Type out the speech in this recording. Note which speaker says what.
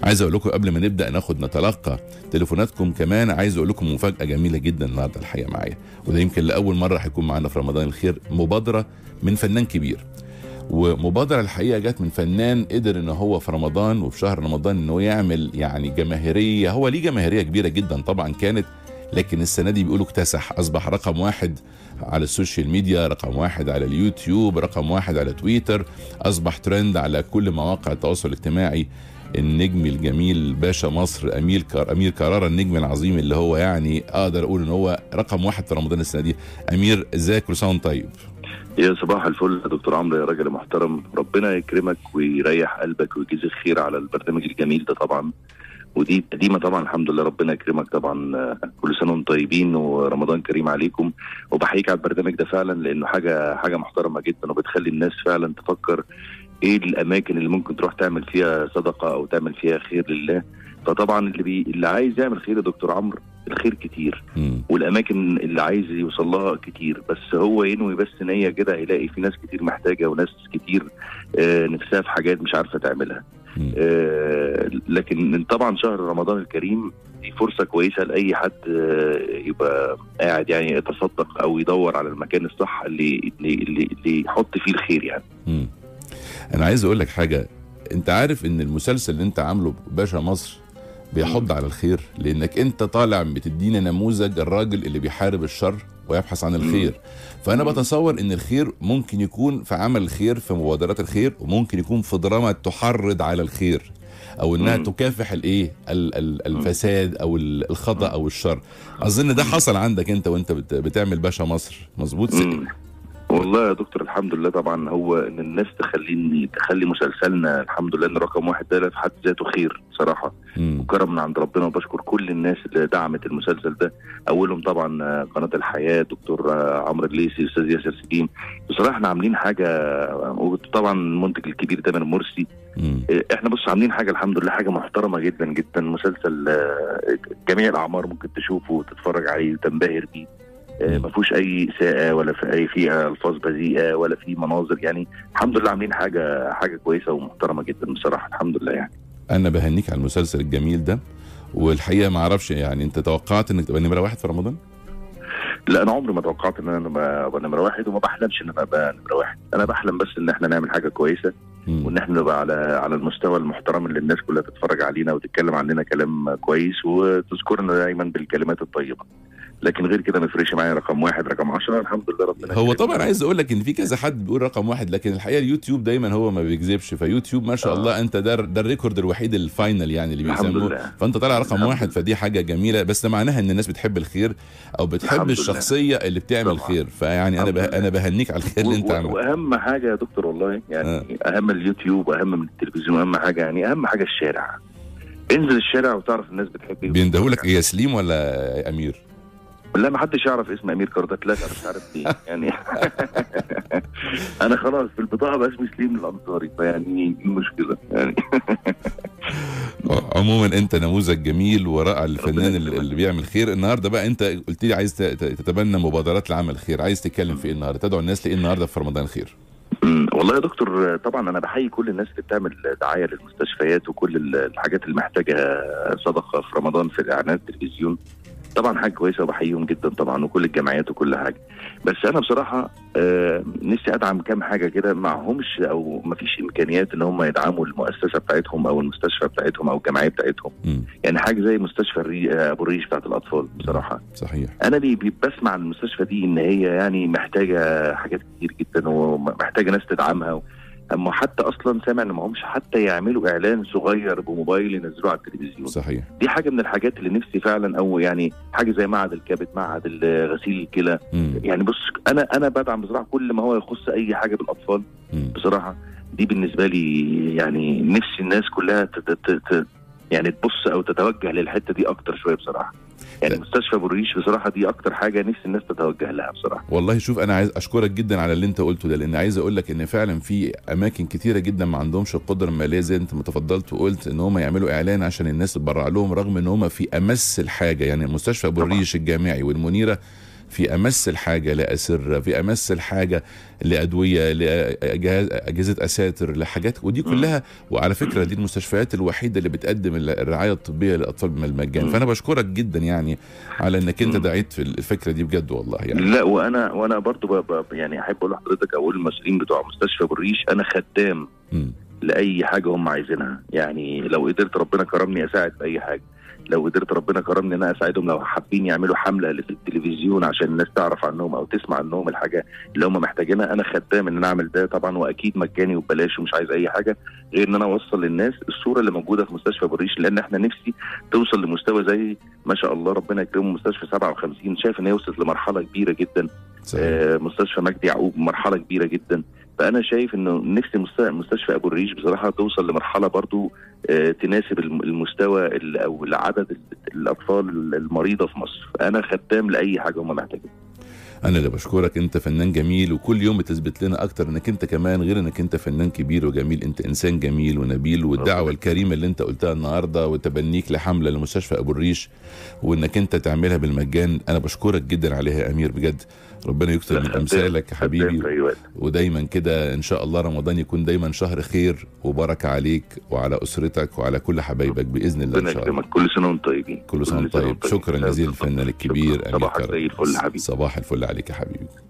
Speaker 1: عايز اقول لكم قبل ما نبدا ناخد نتلقى تليفوناتكم كمان عايز اقول لكم مفاجاه جميله جدا النهارده الحقيقه معايا وده يمكن لاول مره هيكون معانا في رمضان الخير مبادره من فنان كبير ومبادرة الحقيقة جت من فنان قدر ان هو في رمضان وفي شهر رمضان انه يعمل يعني جماهيرية هو ليه جماهيرية كبيرة جدا طبعا كانت لكن السنة دي بيقولوا اكتسح اصبح رقم واحد على السوشيال ميديا رقم واحد على اليوتيوب رقم واحد على تويتر اصبح ترند على كل مواقع التواصل الاجتماعي النجم الجميل باشا مصر امير كار امير كرارة النجم العظيم اللي هو يعني اقدر اقول ان هو رقم واحد في رمضان السنه دي امير ازيك كل سنه وأنت طيب
Speaker 2: يا صباح الفل يا دكتور عمرو يا راجل محترم ربنا يكرمك ويريح قلبك ويجزيك خير على البرنامج الجميل ده طبعا ودي قديمة طبعا الحمد لله ربنا يكرمك طبعا آه، كل سنة وانتم طيبين ورمضان كريم عليكم وبحييك على البرنامج ده فعلا لأنه حاجة حاجة محترمة جدا وبتخلي الناس فعلا تفكر ايه الأماكن اللي ممكن تروح تعمل فيها صدقة أو تعمل فيها خير لله فطبعا اللي بي اللي عايز يعمل خير يا دكتور عمرو الخير كتير
Speaker 1: مم.
Speaker 2: والاماكن اللي عايز يوصل لها كتير بس هو ينوي بس نيه كده هيلاقي في ناس كتير محتاجه وناس كتير آه، نفسها في حاجات مش عارفه تعملها
Speaker 1: مم.
Speaker 2: آه، لكن طبعا شهر رمضان الكريم دي فرصه كويسه لاي حد آه، يبقى قاعد يعني يتصدق او يدور على المكان الصح اللي اللي اللي, اللي يحط فيه الخير يعني
Speaker 1: مم. انا عايز اقول لك حاجه انت عارف ان المسلسل اللي انت عامله باشا مصر بيحض على الخير لانك انت طالع بتدينا نموذج الراجل اللي بيحارب الشر ويبحث عن الخير فانا
Speaker 2: مم.
Speaker 1: بتصور ان الخير ممكن يكون في عمل الخير في مبادرات الخير وممكن يكون في دراما تحرض على الخير او انها
Speaker 2: مم.
Speaker 1: تكافح الايه ال- ال- الفساد او ال- الخطا او الشر اظن ده حصل عندك انت وانت بت- بتعمل باشا مصر مظبوط
Speaker 2: مم. والله يا دكتور الحمد لله طبعا هو ان الناس تخليني تخلي مسلسلنا الحمد لله ان رقم واحد ده في حد ذاته خير صراحه
Speaker 1: مم.
Speaker 2: وكرم من عند ربنا وبشكر كل الناس اللي دعمت المسلسل ده اولهم طبعا آه، قناه الحياه دكتور آه، عمرو الليسي استاذ ياسر سليم بصراحه احنا عاملين حاجه آه، وطبعا المنتج الكبير تامر مرسي
Speaker 1: مم.
Speaker 2: آه، احنا بص عاملين حاجه الحمد لله حاجه محترمه جدا جدا مسلسل آه، جميع الاعمار ممكن تشوفه وتتفرج عليه وتنبهر بيه آه،
Speaker 1: مم.
Speaker 2: ما فيهوش اي اساءه ولا في اي فيه الفاظ بذيئه ولا في مناظر يعني الحمد لله عاملين حاجه حاجه كويسه ومحترمه جدا بصراحه الحمد لله يعني
Speaker 1: انا بهنيك على المسلسل الجميل ده والحقيقه ما اعرفش يعني انت توقعت انك تبقى نمره واحد في رمضان
Speaker 2: لا انا عمري ما توقعت ان انا ابقى أبقى نمره واحد وما بحلمش ان انا ابقى نمره واحد انا بحلم بس ان احنا نعمل حاجه كويسه
Speaker 1: مم.
Speaker 2: وان احنا نبقى على على المستوى المحترم اللي الناس كلها تتفرج علينا وتتكلم عننا كلام كويس وتذكرنا دايما بالكلمات الطيبه لكن غير كده ما يفرقش معايا رقم واحد رقم 10 الحمد لله ربنا
Speaker 1: هو
Speaker 2: يكرمنا.
Speaker 1: طبعا عايز اقول لك ان في كذا حد بيقول رقم واحد لكن الحقيقه اليوتيوب دايما هو ما بيكذبش فيوتيوب ما شاء
Speaker 2: آه.
Speaker 1: الله انت ده ده الريكورد الوحيد الفاينل يعني اللي
Speaker 2: الحمد
Speaker 1: بيسموه
Speaker 2: لله
Speaker 1: فانت طالع رقم
Speaker 2: الحمد
Speaker 1: واحد
Speaker 2: لله.
Speaker 1: فدي حاجه جميله بس ده معناها ان الناس بتحب الخير او بتحب
Speaker 2: الحمد لله.
Speaker 1: الشخصيه اللي بتعمل
Speaker 2: طبعا.
Speaker 1: خير فيعني انا
Speaker 2: الحمد
Speaker 1: به...
Speaker 2: لله.
Speaker 1: انا بهنيك على الخير اللي انت
Speaker 2: و- و-
Speaker 1: عامله
Speaker 2: واهم حاجه يا دكتور والله يعني اهم اليوتيوب واهم من التلفزيون اهم حاجه يعني اهم حاجه الشارع انزل الشارع وتعرف الناس بتحب ايه
Speaker 1: بيندهوا لك يا سليم ولا امير
Speaker 2: لا ما حدش يعرف اسم امير كاردات لا انا مش عارف ليه يعني انا خلاص في البطاقه بقى اسمي سليم الانصاري فيعني ايه المشكله يعني
Speaker 1: عموما انت نموذج جميل ورائع للفنان اللي,
Speaker 2: يكرمك.
Speaker 1: اللي بيعمل خير النهارده بقى انت قلت لي عايز ت- ت- تتبنى مبادرات لعمل خير عايز تتكلم في ايه النهارده تدعو الناس لايه النهارده في رمضان الخير
Speaker 2: أمم، والله يا دكتور طبعا انا بحيي كل الناس اللي بتعمل دعايه للمستشفيات وكل ال- الحاجات اللي محتاجه صدقه في رمضان في الاعلانات التلفزيون طبعا حاجه كويسه وبحييهم جدا طبعا وكل الجمعيات وكل حاجه بس انا بصراحه آه نفسي ادعم كام حاجه كده معهمش او ما فيش امكانيات ان هم يدعموا المؤسسه بتاعتهم او المستشفى بتاعتهم او الجمعيه بتاعتهم
Speaker 1: مم.
Speaker 2: يعني حاجه زي مستشفى الري... آه، ابو الريش بتاعت الاطفال بصراحه
Speaker 1: صحيح
Speaker 2: انا بي بي- بسمع عن المستشفى دي ان هي يعني محتاجه حاجات كتير جدا ومحتاجه ناس تدعمها اما حتى اصلا سامع ان ما همش حتى يعملوا اعلان صغير بموبايل ينزلوه على التلفزيون
Speaker 1: صحيح
Speaker 2: دي حاجه من الحاجات اللي نفسي فعلا او يعني حاجه زي معهد الكبد معهد ال- غسيل الكلى
Speaker 1: مم.
Speaker 2: يعني بص انا انا بدعم بصراحه كل ما هو يخص اي حاجه بالاطفال
Speaker 1: مم.
Speaker 2: بصراحه دي بالنسبه لي يعني نفسي الناس كلها تت تت تت يعني تبص او تتوجه للحته دي اكتر شويه بصراحه يعني
Speaker 1: لا.
Speaker 2: مستشفى ابو الريش بصراحه دي اكتر حاجه نفسي الناس تتوجه لها بصراحه
Speaker 1: والله شوف انا عايز اشكرك جدا على اللي انت قلته ده لان عايز اقول لك ان فعلا في اماكن كتيره جدا ما عندهمش القدره الماليه زي انت ما تفضلت وقلت ان هم يعملوا اعلان عشان الناس تبرع لهم رغم ان هم في امس الحاجه يعني مستشفى ابو
Speaker 2: طبعا.
Speaker 1: الريش الجامعي والمنيره في امس الحاجه لاسره في امس الحاجه لادويه لاجهزه اساتر لحاجات ودي
Speaker 2: مم.
Speaker 1: كلها وعلى فكره دي المستشفيات الوحيده اللي بتقدم الرعايه الطبيه للاطفال بالمجان
Speaker 2: مم.
Speaker 1: فانا بشكرك جدا يعني على انك انت
Speaker 2: مم.
Speaker 1: دعيت في الفكره دي بجد والله يعني
Speaker 2: لا وانا وانا برضو ب- ب- يعني احب اقول لحضرتك اقول المسؤولين بتوع مستشفى بالريش انا خدام
Speaker 1: مم.
Speaker 2: لاي حاجه هم عايزينها يعني لو قدرت ربنا كرمني اساعد في اي حاجه لو قدرت ربنا كرمني ان انا اساعدهم لو حابين يعملوا حمله اللي في التلفزيون عشان الناس تعرف عنهم او تسمع عنهم الحاجه اللي هم محتاجينها انا خدام ان انا اعمل ده طبعا واكيد مجاني وببلاش ومش عايز اي حاجه غير ان انا اوصل للناس الصوره اللي موجوده في مستشفى بالريش لان احنا نفسي توصل لمستوى زي ما شاء الله ربنا يكرمه مستشفى 57 شايف ان هي وصلت لمرحله كبيره جدا
Speaker 1: صحيح.
Speaker 2: آه، مستشفى مجدي يعقوب مرحله كبيره جدا فانا شايف انه نفسي مست- مستشفى ابو الريش بصراحه توصل لمرحله برضو آه، تناسب الم- المستوى ال- او عدد ال- الاطفال المريضه في مصر انا خدام لاي حاجه هم محتاجينها
Speaker 1: انا اللي بشكرك انت فنان جميل وكل يوم بتثبت لنا اكتر انك انت كمان غير انك انت فنان كبير وجميل انت انسان جميل ونبيل والدعوه
Speaker 2: ربنا
Speaker 1: الكريمه اللي انت قلتها النهارده وتبنيك لحمله لمستشفى ابو الريش وانك انت تعملها بالمجان انا بشكرك جدا عليها يا امير بجد ربنا يكتب
Speaker 2: لا،
Speaker 1: من
Speaker 2: خدام-
Speaker 1: امثالك يا
Speaker 2: خدام
Speaker 1: حبيبي
Speaker 2: في أي وقت.
Speaker 1: ودايما كده ان شاء الله رمضان يكون دايما شهر خير وبركه عليك وعلى اسرتك وعلى كل حبايبك باذن الله
Speaker 2: ربنا
Speaker 1: ان شاء الله
Speaker 2: يكرمك كل سنه وانتم طيبين
Speaker 1: كل سنه وأنت طيب شكرا جزيلا الفنان الكبير
Speaker 2: صباحك
Speaker 1: كرم.
Speaker 2: زي الفل حبيبي
Speaker 1: صباح الفل عليك يا حبيبي